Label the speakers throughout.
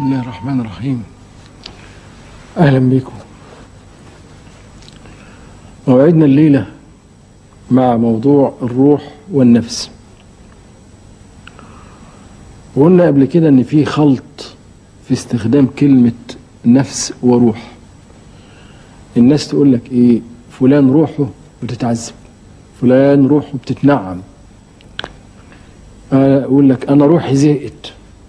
Speaker 1: الله الرحمن الرحيم أهلا بكم موعدنا الليلة مع موضوع الروح والنفس وقلنا قبل كده ان في خلط في استخدام كلمة نفس وروح الناس تقول لك ايه فلان روحه بتتعذب فلان روحه بتتنعم اقول لك انا روحي زهقت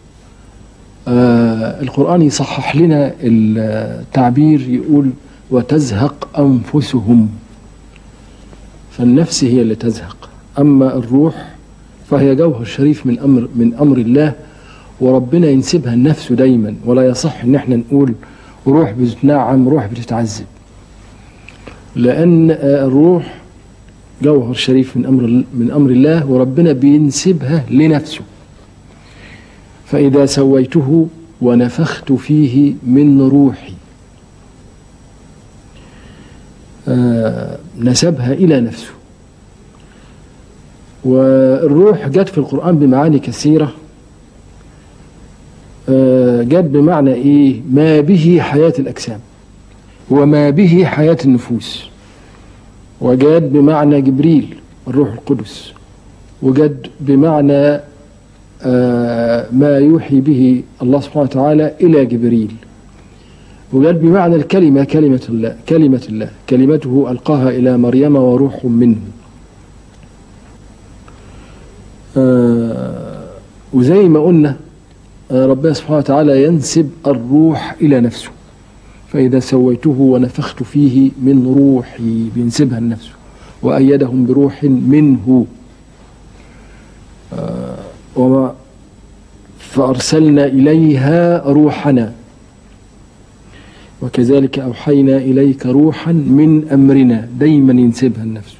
Speaker 1: آه القرآن يصحح لنا التعبير يقول وتزهق أنفسهم فالنفس هي اللي تزهق أما الروح فهي جوهر شريف من أمر من أمر الله وربنا ينسبها النفس دايما ولا يصح إن احنا نقول روح بتتنعم روح بتتعذب لأن الروح جوهر شريف من أمر من أمر الله وربنا بينسبها لنفسه فإذا سويته ونفخت فيه من روحي آه نسبها إلى نفسه والروح جت في القرآن بمعاني كثيرة آه جت بمعنى إيه ما به حياة الأجسام وما به حياة النفوس وجت بمعنى جبريل الروح القدس وجت بمعنى آه ما يوحي به الله سبحانه وتعالى إلى جبريل وجد بمعنى الكلمة كلمة الله كلمة الله كلمته ألقاها إلى مريم وروح منه آه وزي ما قلنا آه ربنا سبحانه وتعالى ينسب الروح إلى نفسه فإذا سويته ونفخت فيه من روحي بينسبها لنفسه وأيدهم بروح منه آه وما فأرسلنا إليها روحنا وكذلك أوحينا إليك روحا من أمرنا دايما ينسبها النفس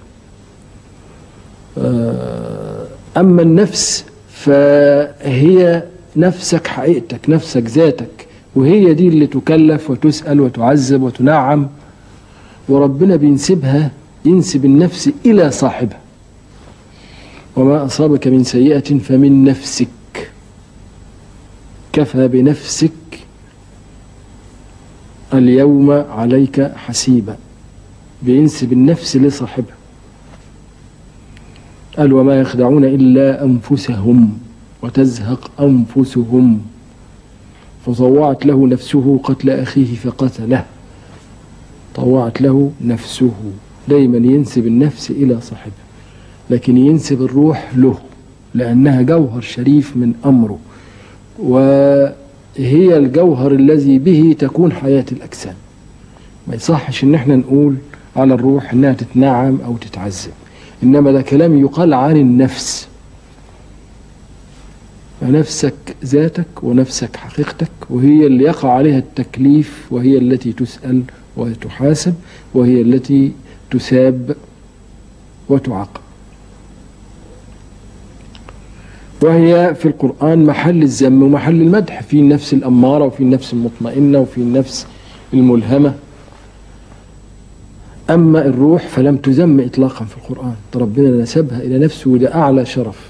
Speaker 1: أما النفس فهي نفسك حقيقتك نفسك ذاتك وهي دي اللي تكلف وتسأل وتعذب وتنعم وربنا بينسبها ينسب النفس إلى صاحبها وما أصابك من سيئة فمن نفسك كفى بنفسك اليوم عليك حسيبا بينسب النفس لصاحبها قال وما يخدعون إلا أنفسهم وتزهق أنفسهم فطوعت له نفسه قتل أخيه فقتله طوعت له نفسه دايما ينسب النفس إلى صاحبها لكن ينسب الروح له لأنها جوهر شريف من أمره وهي الجوهر الذي به تكون حياة الأجسام ما يصحش إن احنا نقول على الروح إنها تتنعم أو تتعذب إنما ده كلام يقال عن النفس فنفسك ذاتك ونفسك حقيقتك وهي اللي يقع عليها التكليف وهي التي تسأل وتحاسب وهي التي تساب وتعاقب وهي في القرآن محل الذم ومحل المدح في النفس الأمارة وفي النفس المطمئنة وفي النفس الملهمة أما الروح فلم تذم إطلاقا في القرآن ربنا نسبها إلى نفسه وده أعلى شرف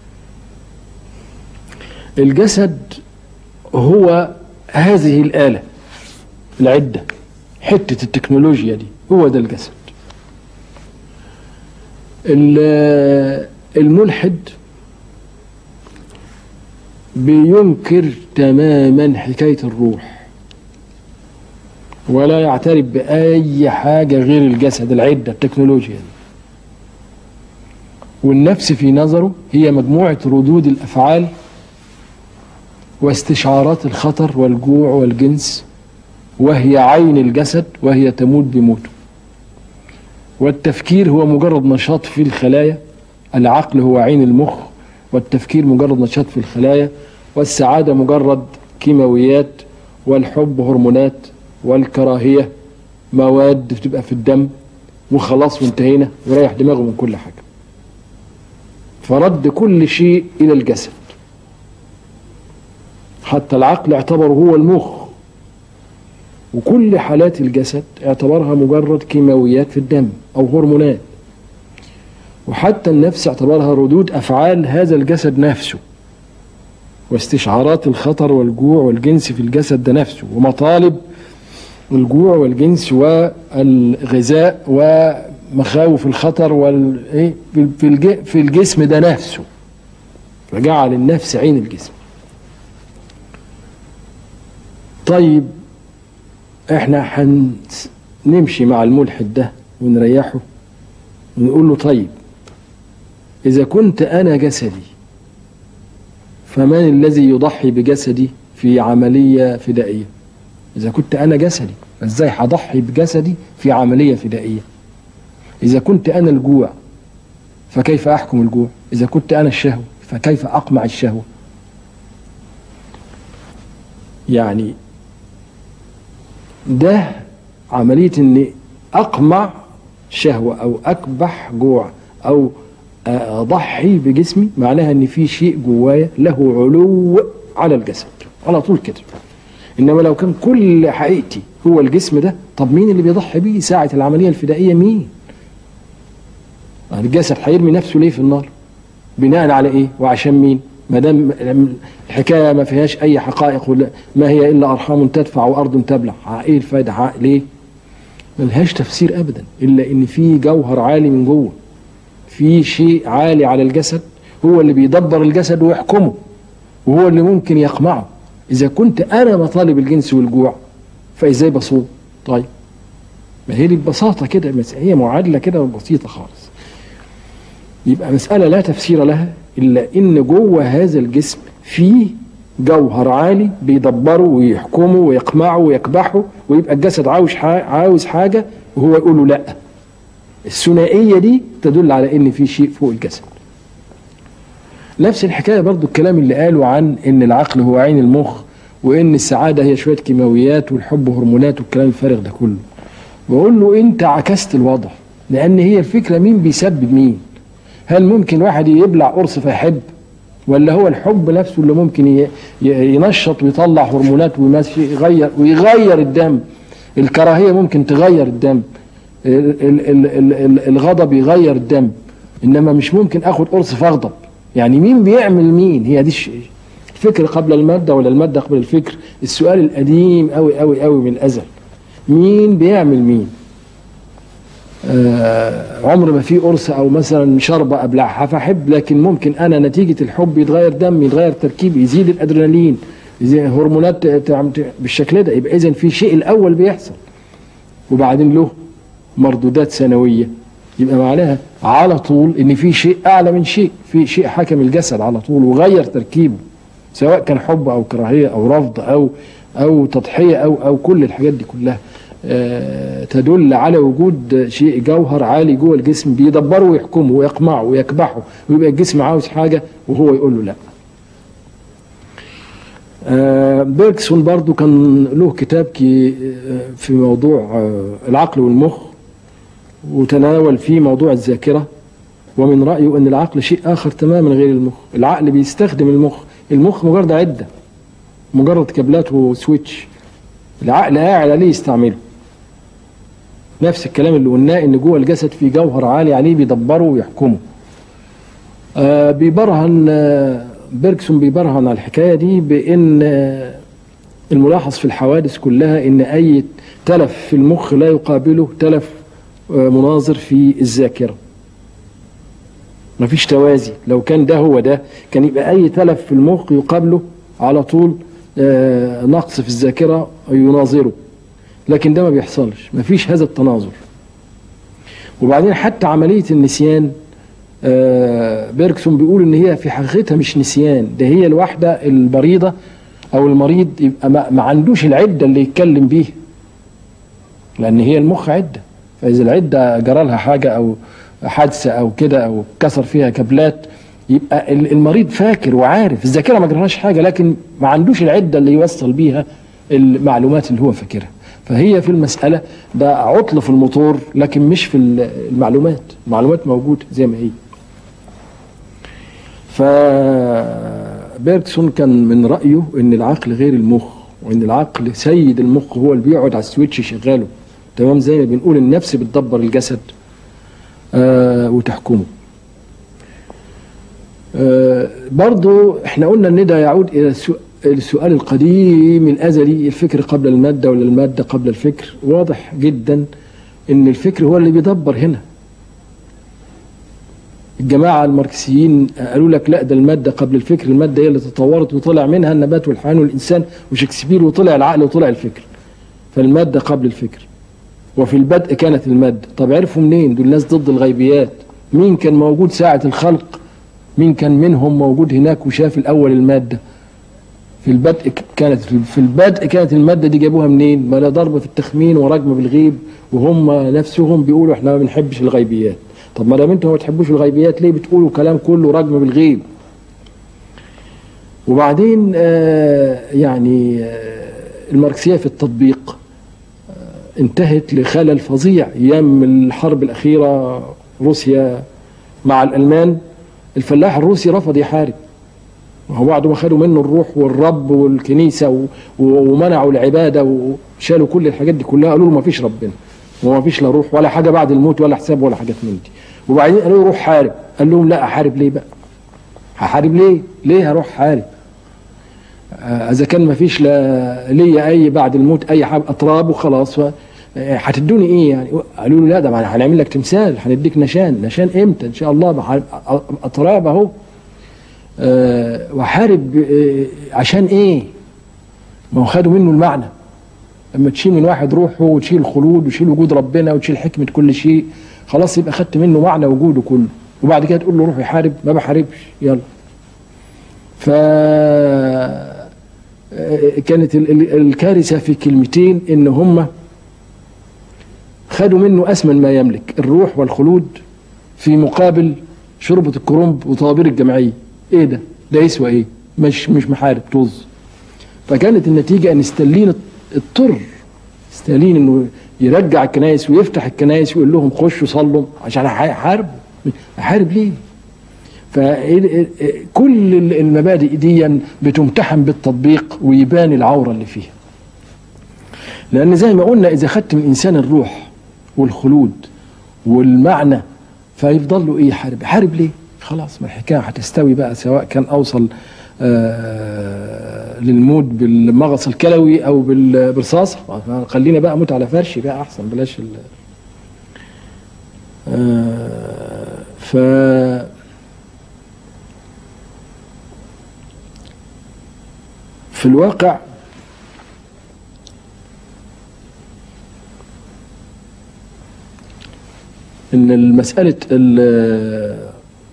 Speaker 1: الجسد هو هذه الآلة العدة حتة التكنولوجيا دي هو ده الجسد الملحد بينكر تماما حكاية الروح ولا يعترف بأي حاجة غير الجسد العدة التكنولوجيا دي والنفس في نظره هي مجموعة ردود الأفعال واستشعارات الخطر والجوع والجنس وهي عين الجسد وهي تموت بموته والتفكير هو مجرد نشاط في الخلايا العقل هو عين المخ والتفكير مجرد نشاط في الخلايا والسعادة مجرد كيماويات والحب هرمونات والكراهية مواد بتبقى في الدم وخلاص وانتهينا وريح دماغه من كل حاجة فرد كل شيء إلى الجسد حتى العقل اعتبره هو المخ وكل حالات الجسد اعتبرها مجرد كيماويات في الدم أو هرمونات وحتى النفس اعتبرها ردود أفعال هذا الجسد نفسه واستشعارات الخطر والجوع والجنس في الجسد ده نفسه ومطالب الجوع والجنس والغذاء ومخاوف الخطر وال إيه في في الج- في الجسم ده نفسه فجعل النفس عين الجسم طيب احنا هنمشي مع الملحد ده ونريحه ونقول له طيب اذا كنت انا جسدي فمن الذي يضحي بجسدي في عمليه فدائيه اذا كنت انا جسدي فازاي هضحي بجسدي في عمليه فدائيه اذا كنت انا الجوع فكيف احكم الجوع اذا كنت انا الشهوه فكيف اقمع الشهوه يعني ده عمليه اني اقمع شهوه او اكبح جوع او اضحي بجسمي معناها ان في شيء جوايا له علو على الجسد على طول كده انما لو كان كل حقيقتي هو الجسم ده طب مين اللي بيضحي بيه ساعه العمليه الفدائيه مين الجسد هيرمي نفسه ليه في النار بناء على ايه وعشان مين ما دام الحكايه ما فيهاش اي حقائق ولا ما هي الا ارحام تدفع وارض تبلع ايه الفائده ليه ملهاش تفسير ابدا الا ان في جوهر عالي من جوه في شيء عالي على الجسد هو اللي بيدبر الجسد ويحكمه وهو اللي ممكن يقمعه اذا كنت انا مطالب الجنس والجوع فازاي بصوم طيب ما هي دي ببساطه كده هي معادله كده بسيطه خالص يبقى مساله لا تفسير لها الا ان جوه هذا الجسم في جوهر عالي بيدبره ويحكمه ويقمعه ويكبحه ويبقى الجسد عاوز عاوز حاجه وهو يقول له لا الثنائيه دي تدل على ان في شيء فوق الجسد نفس الحكايه برضو الكلام اللي قاله عن ان العقل هو عين المخ وان السعاده هي شويه كيماويات والحب هرمونات والكلام الفارغ ده كله بقول له انت عكست الوضع لان هي الفكره مين بيسبب مين هل ممكن واحد يبلع قرص فيحب ولا هو الحب نفسه اللي ممكن ينشط ويطلع هرمونات ويمشي يغير ويغير الدم الكراهيه ممكن تغير الدم الغضب يغير الدم انما مش ممكن اخد قرص فاغضب يعني مين بيعمل مين هي دي الفكر قبل الماده ولا الماده قبل الفكر السؤال القديم قوي قوي قوي من الازل مين بيعمل مين آه عمر ما في قرص او مثلا شربة ابلعها فاحب لكن ممكن انا نتيجه الحب يتغير دمي يتغير تركيبي يزيد الادرينالين يزيد هرمونات بالشكل ده يبقى اذا في شيء الاول بيحصل وبعدين له مردودات ثانويه يبقى معناها على طول ان في شيء اعلى من شيء في شيء حكم الجسد على طول وغير تركيبه سواء كان حب او كراهيه او رفض او او تضحيه او او كل الحاجات دي كلها آه تدل على وجود شيء جوهر عالي جوه الجسم بيدبره ويحكمه ويقمعه ويكبحه ويبقى الجسم عاوز حاجه وهو يقول له لا. آه بيركسون برضو كان له كتاب في موضوع آه العقل والمخ وتناول فيه موضوع الذاكره ومن رايه ان العقل شيء اخر تماما غير المخ، العقل بيستخدم المخ، المخ مجرد عده مجرد كابلات وسويتش العقل قاعد عليه يستعمله نفس الكلام اللي قلناه ان جوه الجسد في جوهر عالي عليه بيدبره ويحكمه آه بيبرهن آه بيركسون بيبرهن على الحكايه دي بان آه الملاحظ في الحوادث كلها ان اي تلف في المخ لا يقابله تلف مناظر في الذاكره مفيش توازي لو كان ده هو ده كان يبقى اي تلف في المخ يقابله على طول نقص في الذاكره يناظره لكن ده ما بيحصلش مفيش هذا التناظر وبعدين حتى عمليه النسيان بيركسون بيقول ان هي في حقيقتها مش نسيان ده هي الواحده المريضه او المريض يبقى ما عندوش العده اللي يتكلم بيها لان هي المخ عده فاذا العده جرى لها حاجه او حادثه او كده او كسر فيها كابلات يبقى المريض فاكر وعارف الذاكره ما جرالهاش حاجه لكن ما عندوش العده اللي يوصل بيها المعلومات اللي هو فاكرها فهي في المساله ده عطل في الموتور لكن مش في المعلومات المعلومات موجوده زي ما هي فبيركسون كان من رايه ان العقل غير المخ وان العقل سيد المخ هو اللي بيقعد على السويتش يشغله تمام زي ما بنقول النفس بتدبر الجسد آه وتحكمه آه، برضو احنا قلنا ان ده يعود الى السو- السؤال القديم الازلي الفكر قبل الماده ولا الماده قبل الفكر واضح جدا ان الفكر هو اللي بيدبر هنا الجماعه الماركسيين قالوا لك لا ده الماده قبل الفكر الماده هي اللي تطورت وطلع منها النبات والحيوان والانسان وشكسبير وطلع العقل وطلع الفكر فالماده قبل الفكر وفي البدء كانت الماده طب عرفوا منين دول ناس ضد الغيبيات مين كان موجود ساعه الخلق مين كان منهم موجود هناك وشاف الاول الماده في البدء ك- كانت في البدء كانت الماده دي جابوها منين ما لا ضرب في التخمين ورجم بالغيب وهم نفسهم بيقولوا احنا ما بنحبش الغيبيات طب ما دام انتوا ما بتحبوش الغيبيات ليه بتقولوا كلام كله رجم بالغيب وبعدين آه يعني آه الماركسيه في التطبيق آه انتهت لخلل فظيع ايام الحرب الاخيره روسيا مع الالمان الفلاح الروسي رفض يحارب وهو بعد ما خدوا منه الروح والرب والكنيسه و- و- ومنعوا العباده وشالوا كل الحاجات دي كلها قالوا له ما فيش ربنا وما فيش لا روح ولا حاجه بعد الموت ولا حساب ولا حاجات من دي وبعدين قالوا له روح حارب قال لهم لا احارب ليه بقى هحارب ليه ليه هروح حارب آه، اذا كان ما فيش لا ليا اي بعد الموت اي حاجه اطراب وخلاص ف- آه، هتدوني ايه يعني قالوا له لا ده ما هنعمل لك تمثال هنديك نشان نشان امتى ان شاء الله بح- اطراب اهو آه، وحارب آه، عشان ايه ما هو خدوا منه المعنى لما تشيل من واحد روحه وتشيل الخلود وتشيل وجود ربنا وتشيل حكمة كل شيء خلاص يبقى خدت منه معنى وجوده كله وبعد كده تقول له روح يحارب ما بحاربش يلا ف آه، كانت ال- ال- الكارثة في كلمتين ان هم خدوا منه أثمن ما يملك الروح والخلود في مقابل شربة الكرنب وطوابير الجمعية ايه ده ده يسوى ايه مش مش محارب طز فكانت النتيجة ان ستالين اضطر ستالين انه يرجع الكنائس ويفتح الكنائس ويقول لهم خشوا صلوا عشان احارب احارب ليه فكل المبادئ دي بتمتحن بالتطبيق ويبان العورة اللي فيها لأن زي ما قلنا إذا خدت من إنسان الروح والخلود والمعنى فيفضل له إيه يحارب يحارب ليه خلاص ما الحكاية هتستوي بقى سواء كان أوصل آه للموت بالمغص الكلوي أو بال- بالرصاص خلينا بقى أموت على فرشي بقى أحسن بلاش ال آه ف في الواقع ان المسألة ال-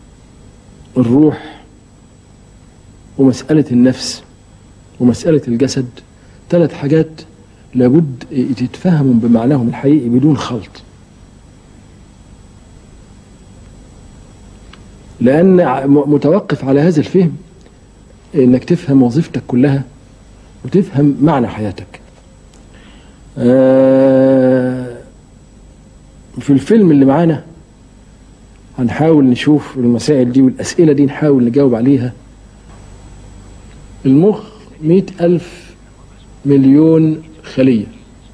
Speaker 1: الروح ومسألة النفس ومسألة الجسد ثلاث حاجات لابد تتفهموا بمعناهم الحقيقي بدون خلط لأن ع- م- متوقف على هذا الفهم انك تفهم وظيفتك كلها وتفهم معنى حياتك آه، في الفيلم اللي معانا هنحاول نشوف المسائل دي والأسئلة دي نحاول نجاوب عليها المخ مئة ألف مليون خلية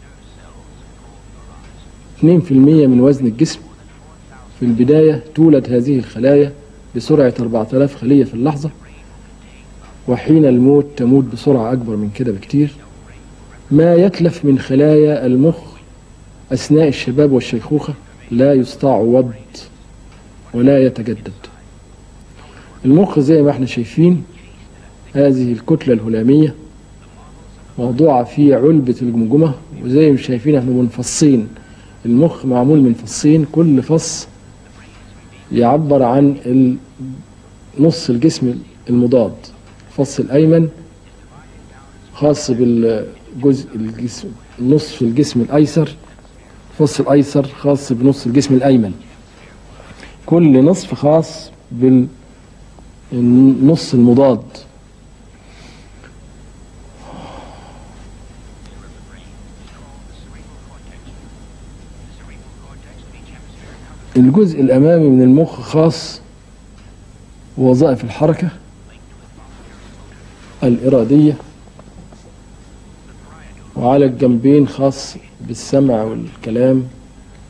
Speaker 1: 2% من وزن الجسم في البداية تولد هذه الخلايا بسرعة 4000 خلية في اللحظة وحين الموت تموت بسرعة أكبر من كده بكتير ما يتلف من خلايا المخ أثناء الشباب والشيخوخة لا يستطاع وض ولا يتجدد المخ زي ما احنا شايفين هذه الكتلة الهلامية موضوعة في علبة الجمجمة وزي ما شايفين احنا منفصين المخ معمول من فصين كل فص يعبر عن ال- نص الجسم المضاد الفص الأيمن خاص بالجزء الجسم نصف الجسم الأيسر الفص الأيسر خاص بنص الجسم الأيمن كل نصف خاص بالنص المضاد الجزء الأمامي من المخ خاص بوظائف الحركة الإرادية وعلى الجنبين خاص بالسمع والكلام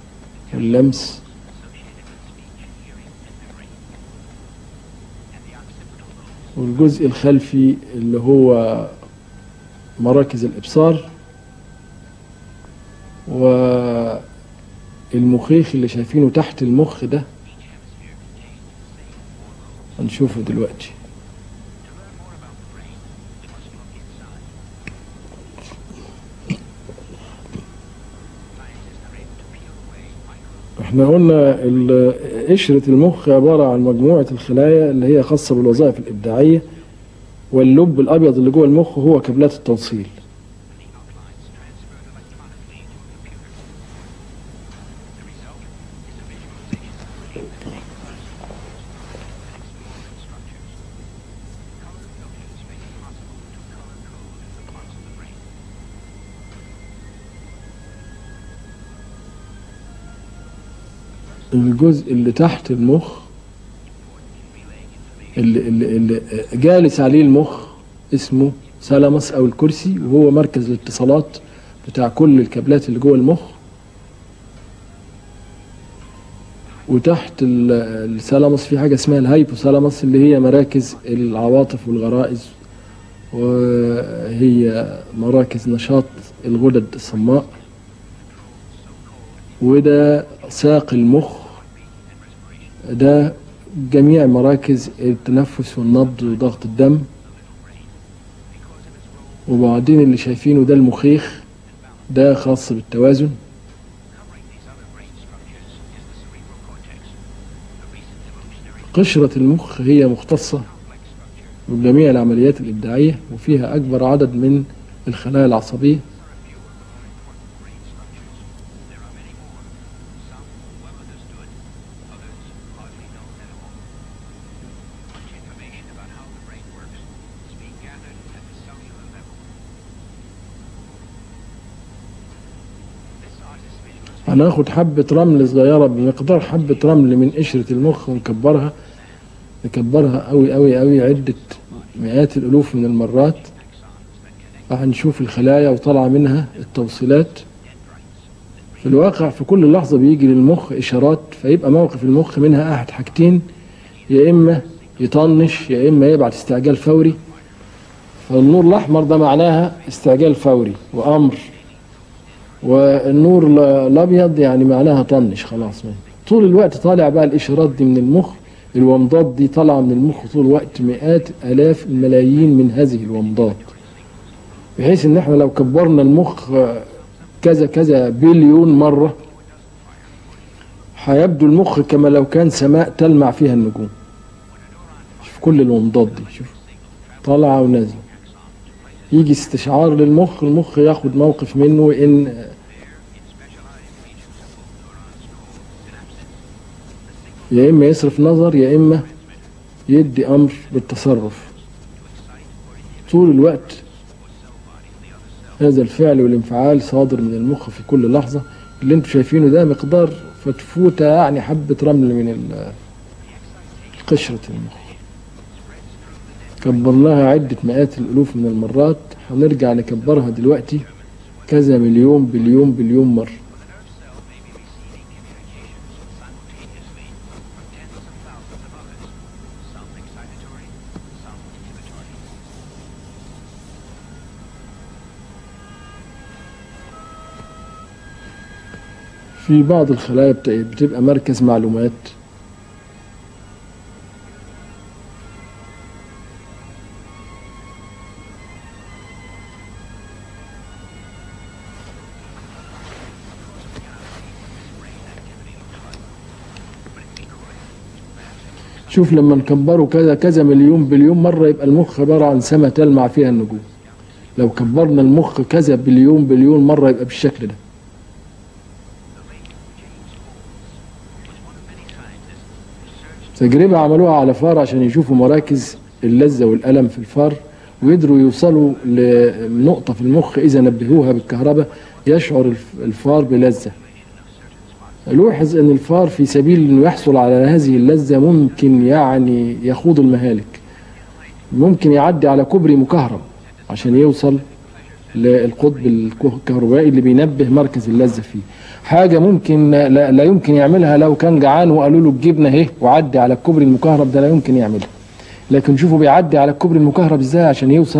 Speaker 1: واللمس والجزء الخلفي اللي هو مراكز الإبصار والمخيخ اللي شايفينه تحت المخ ده هنشوفه دلوقتي احنا قلنا ال- قشرة المخ عبارة عن مجموعة الخلايا اللي هي خاصة بالوظائف الإبداعية واللب الأبيض اللي جوه المخ هو كابلات التوصيل الجزء اللي تحت المخ اللي, اللي, اللي جالس عليه المخ اسمه سلامس او الكرسي وهو مركز الاتصالات بتاع كل الكابلات اللي جوه المخ وتحت ال- الثالاموس في حاجه اسمها الهايبوثالاموس اللي هي مراكز العواطف والغرائز وهي مراكز نشاط الغدد الصماء وده ساق المخ ده جميع مراكز التنفس والنبض وضغط الدم وبعدين اللي شايفينه ده المخيخ ده خاص بالتوازن قشرة المخ هي مختصة بجميع العمليات الإبداعية وفيها أكبر عدد من الخلايا العصبية هناخد حبة رمل صغيرة بمقدار حبة رمل من قشرة المخ ونكبرها نكبرها قوي قوي قوي عدة مئات الألوف من المرات هنشوف الخلايا وطلع منها التوصيلات في الواقع في كل لحظة بيجي للمخ إشارات فيبقى موقف المخ منها أحد حاجتين يا إما يطنش يا إما يبعت استعجال فوري فالنور الأحمر ده معناها استعجال فوري وأمر والنور ال- الابيض يعني معناها طنش خلاص طول الوقت طالع بقى الاشارات دي من المخ الومضات دي طالعه من المخ طول الوقت مئات الاف الملايين من هذه الومضات بحيث ان احنا لو كبرنا المخ آه، كذا كذا بليون مره هيبدو المخ كما لو كان سماء تلمع فيها النجوم شوف كل الومضات دي شوف طالعه ونازله يجي استشعار للمخ المخ ياخد موقف منه ان يا اما يصرف نظر يا اما يدي امر بالتصرف طول الوقت هذا الفعل والانفعال صادر من المخ في كل لحظة اللي انتم شايفينه ده مقدار فتفوتة يعني حبة رمل من ال- قشرة المخ كبرناها عدة مئات الألوف من المرات هنرجع نكبرها دلوقتي كذا مليون بليون بليون مرة في بعض الخلايا بت- بتبقى مركز معلومات شوف لما نكبره كذا كذا مليون بليون مرة يبقى المخ عبارة عن سما تلمع فيها النجوم لو كبرنا المخ كذا بليون بليون مرة يبقى بالشكل ده تجربة عملوها على فار عشان يشوفوا مراكز اللذة والألم في الفار ويقدروا يوصلوا لنقطة في المخ إذا نبهوها بالكهرباء يشعر الف- الفار بلذة لوحظ أن الفار في سبيل أنه يحصل على هذه اللذة ممكن يعني يخوض المهالك ممكن يعدي على كوبري مكهرب عشان يوصل للقطب الكهربائي اللي بينبه مركز اللذة فيه حاجة ممكن لا, لا يمكن يعملها لو كان جعان وقالوا له الجبنة اهي وعدي على الكوبري المكهرب ده لا يمكن يعملها لكن شوفوا بيعدي على الكوبري المكهرب ازاي عشان يوصل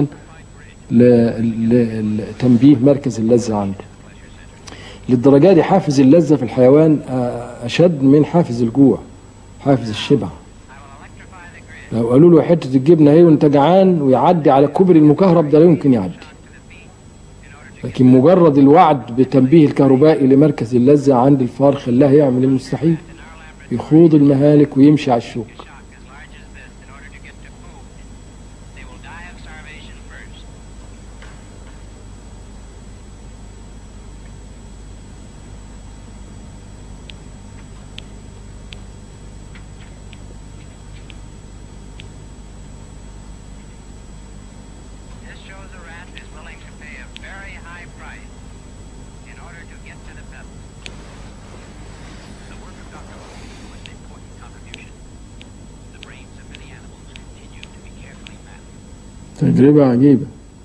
Speaker 1: ل- لتنبيه مركز اللذة عنده للدرجة دي حافز اللذة في الحيوان آه، أشد من حافز الجوع حافز الشبع لو قالوا له حتة الجبنة اهي وانت جعان ويعدي على الكوبري المكهرب ده لا يمكن يعدي لكن مجرد الوعد بتنبيه الكهربائي لمركز اللذة عند الفار خلاه يعمل المستحيل يخوض المهالك ويمشي على الشوك
Speaker 2: shock as large as this in order to get to food, they will die of starvation first. This shows a rat is willing to pay a very high price in order to get to the pebble. The work of Dr. Hogan was an important contribution. The brains of many animals continue to be carefully mapped.
Speaker 1: تجربة عجيبة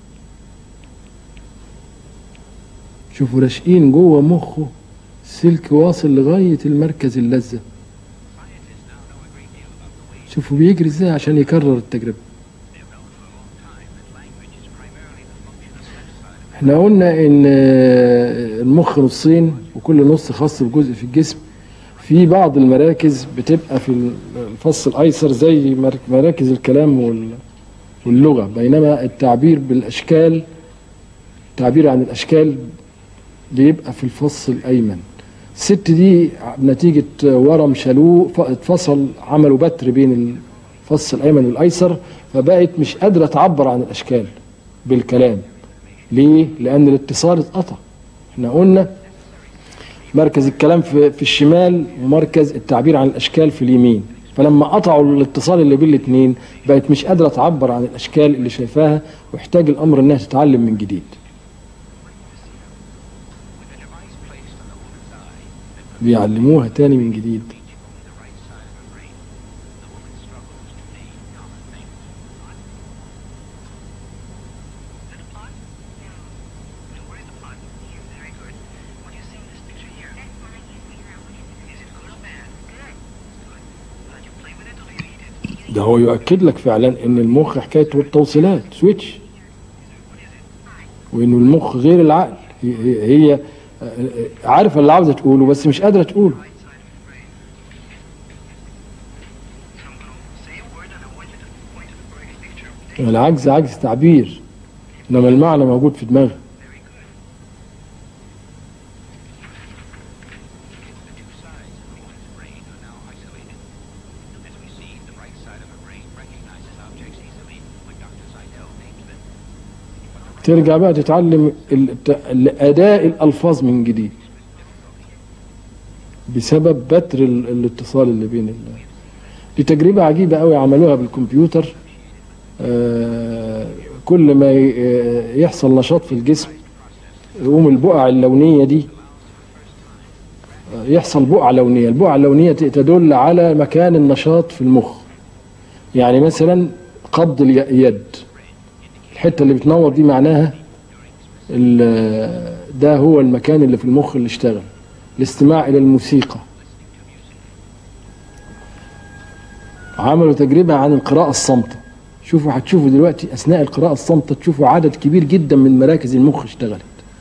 Speaker 1: شوفوا راشقين جوه مخه سلك واصل لغاية المركز اللذة
Speaker 2: Scientists now know a great deal about the ways
Speaker 1: شوفوا بيجري ازاي عشان يكرر التجربة
Speaker 2: they have known for a long time that language is primarily the function of left side of
Speaker 1: احنا قلنا ان آه، المخ نصين وكل نص خاص بجزء في الجسم في بعض المراكز بتبقى في الفص الايسر زي مر- مراكز الكلام وال- واللغة بينما التعبير بالاشكال التعبير عن الاشكال بيبقى في الفص الايمن الست دي نتيجة ورم شالوه ف- اتفصل عملوا بتر بين الفص الايمن والايسر فبقت مش قادرة تعبر عن الاشكال بالكلام ليه؟ لأن الاتصال اتقطع. احنا قلنا مركز الكلام في, في الشمال ومركز التعبير عن الأشكال في اليمين. فلما قطعوا الاتصال اللي بين الاثنين بقت مش قادرة تعبر عن الأشكال اللي شايفاها واحتاج الأمر إنها تتعلم من جديد.
Speaker 2: with a device placed on the woman's eye that
Speaker 1: بيعلموها تاني من جديد.
Speaker 2: reach only the right side of her brain. The woman struggles to name common things. Is it a pot? No. No, where is the pot? Here, very good. What do you see in this picture here?
Speaker 3: That's why I can't figure out what it is.
Speaker 2: Is it good or bad?
Speaker 3: Good.
Speaker 2: Good. Well, do you play with it or do you eat it?
Speaker 1: ده هو يؤكد لك فعلا إن المخ حكايته التوصيلات سويتش وإنه المخ غير العقل هي, هي هي عارفة اللي عاوزة تقوله بس مش قادرة تقوله.
Speaker 2: Right side of your brain. So I'm going to say a word and I want you to point to the correct picture.
Speaker 1: العجز عجز تعبير انما المعنى موجود في دماغي
Speaker 2: Very good. The two sides of the woman's brain are now isolated. As we see, the right side of her brain recognizes objects easily when Dr. Seidel names them.
Speaker 1: ترجع بقى تتعلم الت- اداء الالفاظ من جديد بسبب بتر ال- الاتصال اللي بين ال... دي تجربة عجيبة قوي عملوها بالكمبيوتر آه، كل ما ي- آه، يحصل نشاط في الجسم يقوم البقع اللونية دي آه، يحصل بقعة لونية البقعة اللونية ت- تدل على مكان النشاط في المخ يعني مثلا قبض اليد الحته اللي بتنور دي معناها ال- ده هو المكان اللي في المخ اللي اشتغل الاستماع الى الموسيقى عملوا تجربه عن القراءه الصامته شوفوا هتشوفوا دلوقتي اثناء القراءه الصامته تشوفوا عدد كبير جدا من مراكز المخ اشتغلت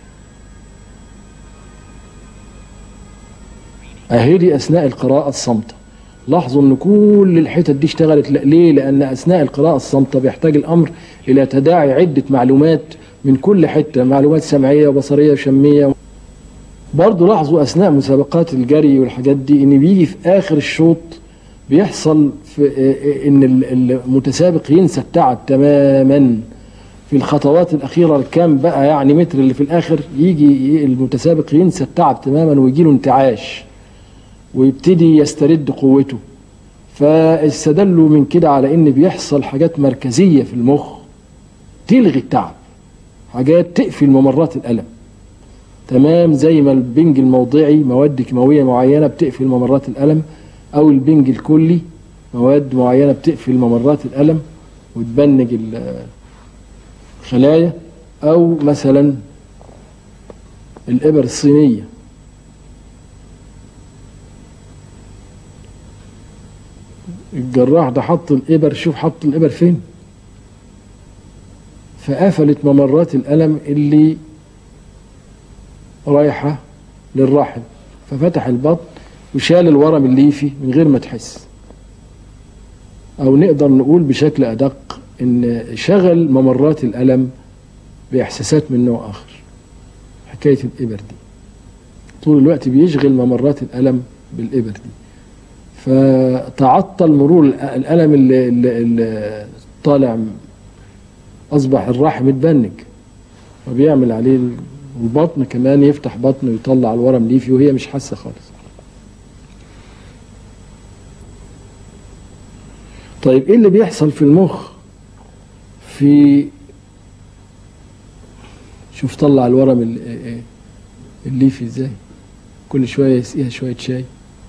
Speaker 1: اهي دي اثناء القراءه الصامته لاحظوا ان كل الحتت دي اشتغلت لا- ليه لان اثناء القراءه الصامته بيحتاج الامر الى تداعي عده معلومات من كل حته معلومات سمعيه وبصريه وشميه برضه لاحظوا اثناء مسابقات الجري والحاجات دي ان بيجي في اخر الشوط بيحصل في اه، ان ال- المتسابق ينسى التعب تماما في الخطوات الاخيره الكام بقى يعني متر اللي في الاخر يجي ي- المتسابق ينسى التعب تماما ويجي له انتعاش ويبتدي يسترد قوته فاستدلوا من كده على ان بيحصل حاجات مركزيه في المخ تلغي التعب حاجات تقفل ممرات الالم تمام زي ما البنج الموضعي مواد كيماويه معينه بتقفل ممرات الالم او البنج الكلي مواد معينه بتقفل ممرات الالم وتبنج ال- الخلايا او مثلا الابر الصينيه الجراح ده حط الإبر شوف حط الإبر فين فقفلت ممرات الألم اللي رايحة للرحم ففتح البطن وشال الورم الليفي من غير ما تحس أو نقدر نقول بشكل أدق إن شغل ممرات الألم بإحساسات من نوع آخر حكاية الإبر دي طول الوقت بيشغل ممرات الألم بالإبر دي فتعطل مرور الألم اللي, اللي, اللي طالع أصبح الرحم متبنج وبيعمل عليه البطن كمان يفتح بطنه ويطلع الورم ليفي وهي مش حاسة خالص طيب ايه اللي بيحصل في المخ في شوف طلع الورم ال- الليفي ازاي كل شويه يسقيها شويه شاي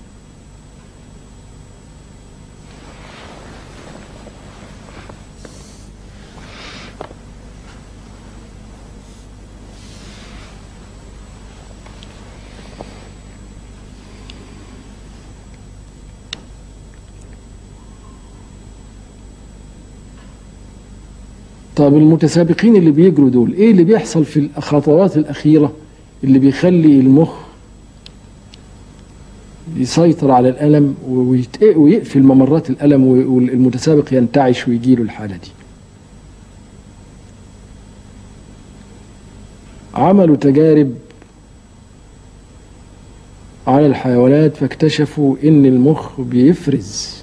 Speaker 1: طب المتسابقين اللي بيجروا دول ايه اللي بيحصل في الخطوات الاخيره اللي بيخلي المخ يسيطر على الالم ويت- ويقفل ممرات الالم والمتسابق ينتعش ويجيله الحاله دي عملوا تجارب على الحيوانات فاكتشفوا ان المخ بيفرز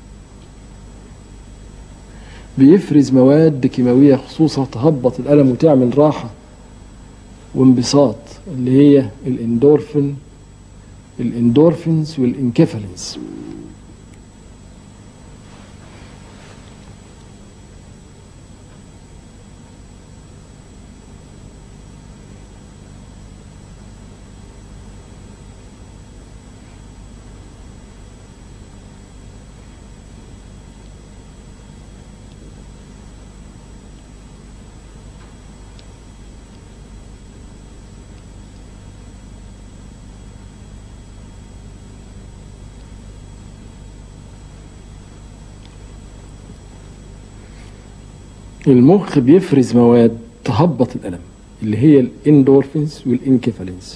Speaker 1: بيفرز مواد كيماوية خصوصا تهبط الألم وتعمل راحة وانبساط اللي هي الاندورفين الاندورفينز والانكفالينز المخ بيفرز مواد تهبط الألم اللي هي الاندورفينز والانكفالينز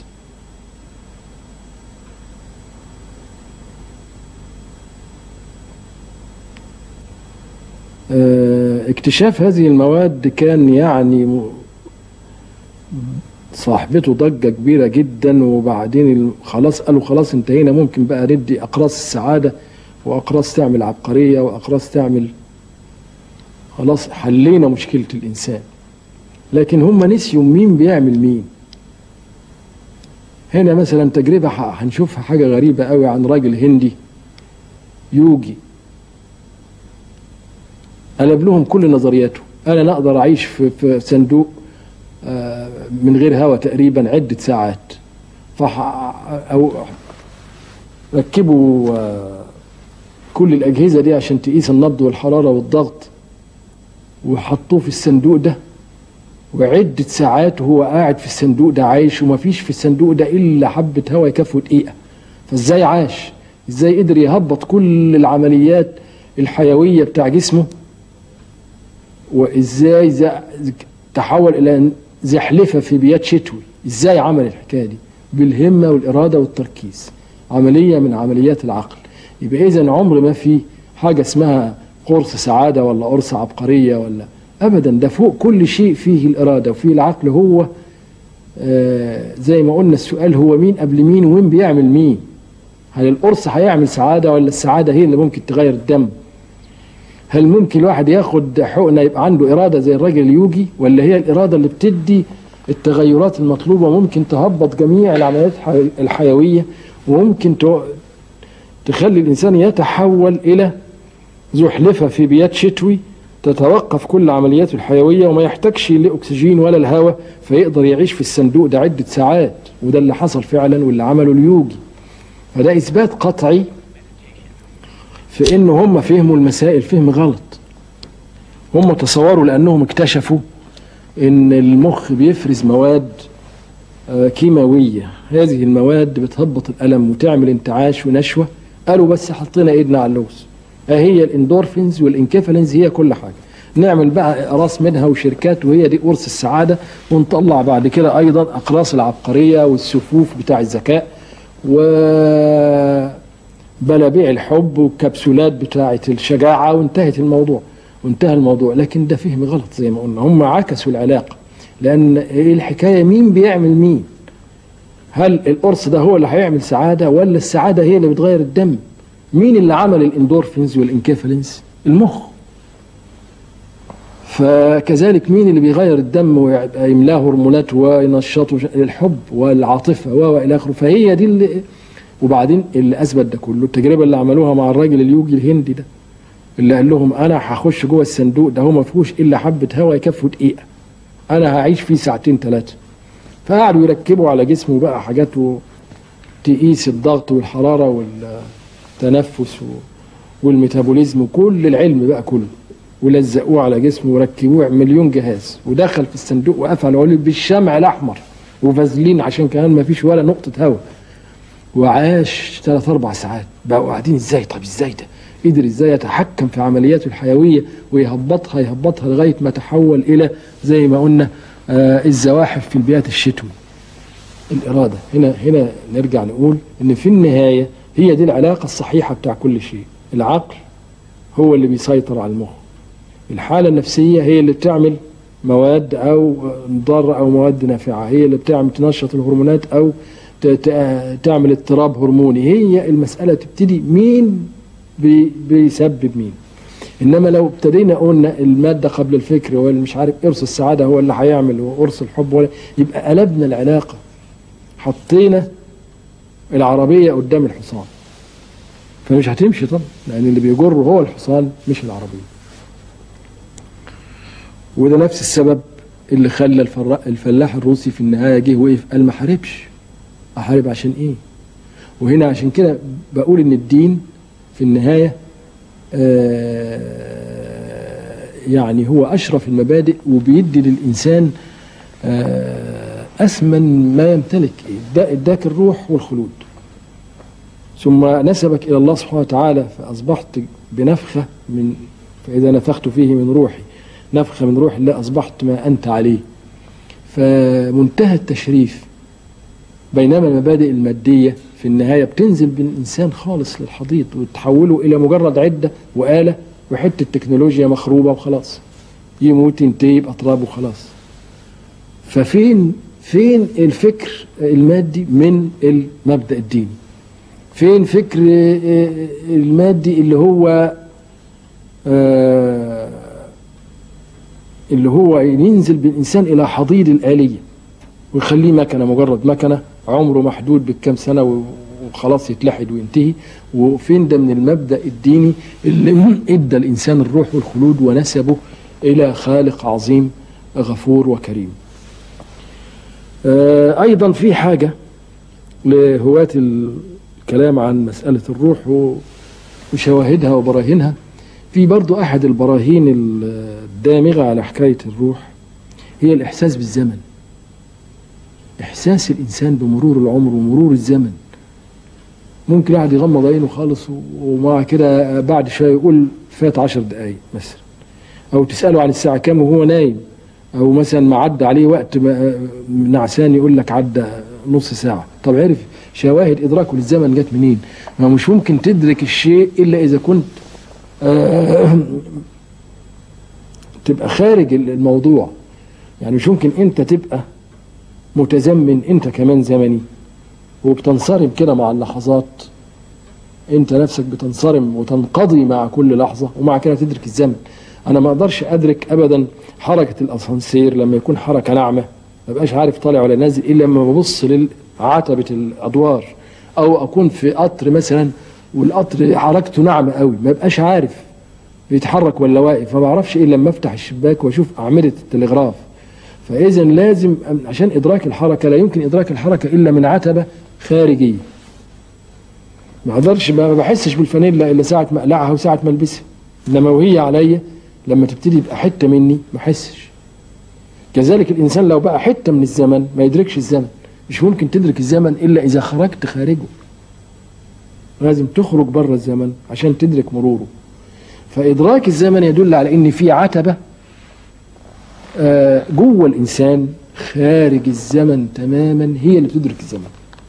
Speaker 1: آه، اكتشاف هذه المواد كان يعني م- صاحبته ضجة كبيرة جدا وبعدين ال- خلاص قالوا خلاص انتهينا ممكن بقى ندي أقراص السعادة وأقراص تعمل عبقرية وأقراص تعمل خلاص حلينا مشكلة الإنسان لكن هم نسيوا مين بيعمل مين هنا مثلا تجربة ح- هنشوفها حاجة غريبة قوي عن راجل هندي يوجي قلب لهم كل نظرياته أنا لا أقدر أعيش في, في صندوق آه، من غير هواء تقريبا عدة ساعات فح أو ركبوا آه، كل الأجهزة دي عشان تقيس النبض والحرارة والضغط وحطوه في الصندوق ده وعدة ساعات وهو قاعد في الصندوق ده عايش ومفيش في الصندوق ده إلا حبة هواء يكفوا دقيقة فإزاي عاش إزاي قدر يهبط كل العمليات الحيوية بتاع جسمه وإزاي ز- تحول إلى زحلفة في بيات شتوي إزاي عمل الحكاية دي بالهمة والإرادة والتركيز عملية من عمليات العقل يبقى إذا عمر ما في حاجة اسمها قرص سعادة ولا قرص عبقرية ولا أبدا ده فوق كل شيء فيه الإرادة وفيه العقل هو آه زي ما قلنا السؤال هو مين قبل مين ومين بيعمل مين هل القرص هيعمل سعادة ولا السعادة هي اللي ممكن تغير الدم هل ممكن الواحد ياخد حقنة يبقى عنده إرادة زي الراجل اليوجي ولا هي الإرادة اللي بتدي التغيرات المطلوبة ممكن تهبط جميع العمليات الحي- الحيوية وممكن تو- تخلي الإنسان يتحول إلى زحلفة في بيات شتوي تتوقف كل عملياته الحيوية وما يحتاجش لأكسجين ولا الهواء فيقدر يعيش في الصندوق ده عدة ساعات وده اللي حصل فعلا واللي عمله اليوجي فده إثبات قطعي في إن هم فهموا المسائل فهم غلط هم تصوروا لأنهم اكتشفوا إن المخ بيفرز مواد آه، كيماوية هذه المواد بتهبط الألم وتعمل انتعاش ونشوة قالوا بس حطينا إيدنا على اللوز هي الاندورفينز والانكفالينز هي كل حاجه نعمل بقى اقراص منها وشركات وهي دي قرص السعاده ونطلع بعد كده ايضا اقراص العبقريه والسفوف بتاع الذكاء وبلابيع الحب والكبسولات بتاعه الشجاعه وانتهت الموضوع وانتهى الموضوع لكن ده فهم غلط زي ما قلنا هم عكسوا العلاقه لان ايه الحكايه مين بيعمل مين هل القرص ده هو اللي هيعمل سعاده ولا السعاده هي اللي بتغير الدم مين اللي عمل الاندورفينز والانكفالينز المخ فكذلك مين اللي بيغير الدم ويبقى يملاه هرمونات وينشطه الحب والعاطفه والى اخره فهي دي اللي وبعدين اللي اثبت ده كله التجربه اللي عملوها مع الراجل اليوجي الهندي ده اللي قال لهم انا هخش جوه الصندوق ده هو ما فيهوش الا حبه هواء يكفوا دقيقه انا هعيش فيه ساعتين ثلاثه فقعدوا يركبوا على جسمه بقى حاجات تقيس الضغط والحراره والتنفس والميتابوليزم وكل العلم بقى كله ولزقوه على جسمه وركبوه مليون جهاز ودخل في الصندوق وقفل عليه بالشمع الاحمر وفازلين عشان كمان ما فيش ولا نقطه هواء وعاش ثلاث اربع ساعات بقوا قاعدين ازاي طب ازاي ده قدر ازاي يتحكم في عملياته الحيويه ويهبطها يهبطها لغايه ما تحول الى زي ما قلنا آه الزواحف في البيئات الشتوي الاراده هنا هنا نرجع نقول ان في النهايه هي دي العلاقه الصحيحه بتاع كل شيء العقل هو اللي بيسيطر على المخ الحاله النفسيه هي اللي بتعمل مواد او ضاره او مواد نافعه هي اللي بتعمل تنشط الهرمونات او تعمل اضطراب هرموني هي المساله تبتدي مين بي بيسبب مين انما لو ابتدينا قلنا الماده قبل الفكر والمش عارف قرص السعاده هو اللي هيعمل وقرص الحب ولا يبقى قلبنا العلاقه حطينا العربيه قدام الحصان فمش هتمشي طبعا لان اللي بيجر هو الحصان مش العربيه وده نفس السبب اللي خلى الفلاح الروسي في النهايه جه وقف قال ما حاربش احارب عشان ايه وهنا عشان كده بقول ان الدين في النهايه آه يعني هو اشرف المبادئ وبيدي للانسان آه اثمن ما يمتلك اداك الروح والخلود ثم نسبك الى الله سبحانه وتعالى فاصبحت بنفخه من فاذا نفخت فيه من روحي نفخه من روح الله اصبحت ما انت عليه فمنتهى التشريف بينما المبادئ الماديه في النهايه بتنزل بالانسان خالص للحضيض وتحوله الى مجرد عده واله وحته تكنولوجيا مخروبه وخلاص يموت ينتهي باطراب وخلاص ففين فين الفكر المادي من المبدا الديني فين فكر المادي اللي هو اللي هو ينزل بالإنسان إلى حضيض الآلية ويخليه مكنة مجرد مكنة عمره محدود بكم سنة وخلاص يتلحد وينتهي وفين ده من المبدأ الديني اللي ادى الإنسان الروح والخلود ونسبه إلى خالق عظيم غفور وكريم أيضا في حاجة لهواة الكلام عن مسألة الروح وشواهدها وبراهينها في برضو أحد البراهين الدامغة على حكاية الروح هي الإحساس بالزمن إحساس الإنسان بمرور العمر ومرور الزمن ممكن واحد يغمض عينه خالص ومع كده بعد شوية يقول فات عشر دقايق مثلا أو تسأله عن الساعة كام وهو نايم أو مثلا ما عدى عليه وقت نعسان يقول لك عدى نص ساعة طب عرف شواهد إدراكه للزمن جت منين ما مش ممكن تدرك الشيء إلا إذا كنت آه تبقى خارج الموضوع يعني مش ممكن انت تبقى متزمن انت كمان زمني وبتنصرم كده مع اللحظات انت نفسك بتنصرم وتنقضي مع كل لحظة ومع كده تدرك الزمن انا ما اقدرش ادرك ابدا حركة الاسانسير لما يكون حركة ناعمة ما بقاش عارف طالع ولا نازل الا لما ببص لعتبة الادوار او اكون في قطر مثلا والقطر حركته ناعمة قوي ما بقاش عارف بيتحرك ولا واقف ما بعرفش الا لما افتح الشباك واشوف اعمده التلغراف فاذا لازم عشان ادراك الحركه لا يمكن ادراك الحركه الا من عتبه خارجيه ما اقدرش ما بحسش بالفانيلا الا ساعه ما اقلعها وساعه ما البسها انما وهي عليا لما تبتدي تبقى حته مني ما احسش كذلك الانسان لو بقى حته من الزمن ما يدركش الزمن مش ممكن تدرك الزمن الا اذا خرجت خارجه لازم تخرج بره الزمن عشان تدرك مروره فإدراك الزمن يدل على إن في عتبة آه، جوه الإنسان خارج الزمن تماما هي اللي بتدرك الزمن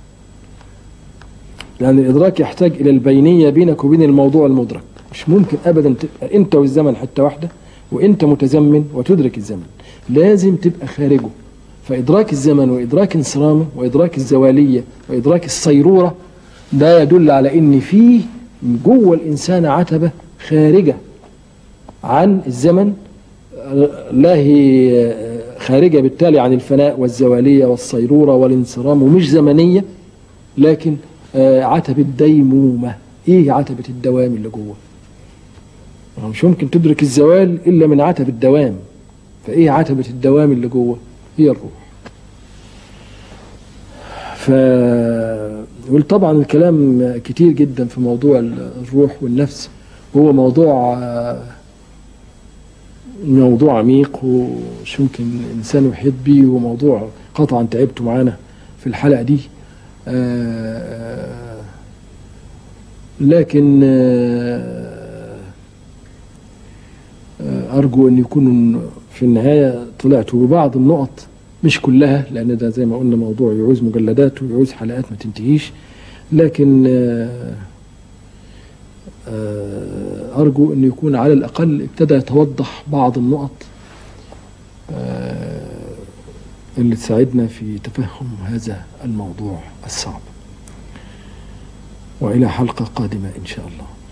Speaker 1: لأن الإدراك يحتاج إلى البينية بينك وبين الموضوع المدرك مش ممكن أبدا تبقى أنت والزمن حتة واحدة وأنت متزمن وتدرك الزمن لازم تبقى خارجه فإدراك الزمن وإدراك انصرامه وإدراك الزوالية وإدراك الصيرورة ده يدل على إن فيه جوه الإنسان عتبة خارجة عن الزمن لا هي خارجة بالتالي عن الفناء والزوالية والصيرورة والانصرام ومش زمنية لكن آه، عتبة ديمومة ايه عتبة الدوام اللي جوه ما مش ممكن تدرك الزوال الا من عتبة الدوام فايه عتبة الدوام اللي جوه هي الروح ف طبعا الكلام كتير جدا في موضوع الروح والنفس هو موضوع آه، موضوع عميق ومش ممكن الانسان يحيط بيه وموضوع قطعا تعبتوا معانا في الحلقه دي آه، لكن آه، آه، ارجو ان يكون في النهايه طلعتوا ببعض النقط مش كلها لان ده زي ما قلنا موضوع يعوز مجلدات ويعوز حلقات ما تنتهيش لكن آه، آه، أرجو أن يكون على الأقل ابتدى يتوضح بعض النقط آه، اللي تساعدنا في تفهم هذا الموضوع الصعب وإلى حلقة قادمة إن شاء الله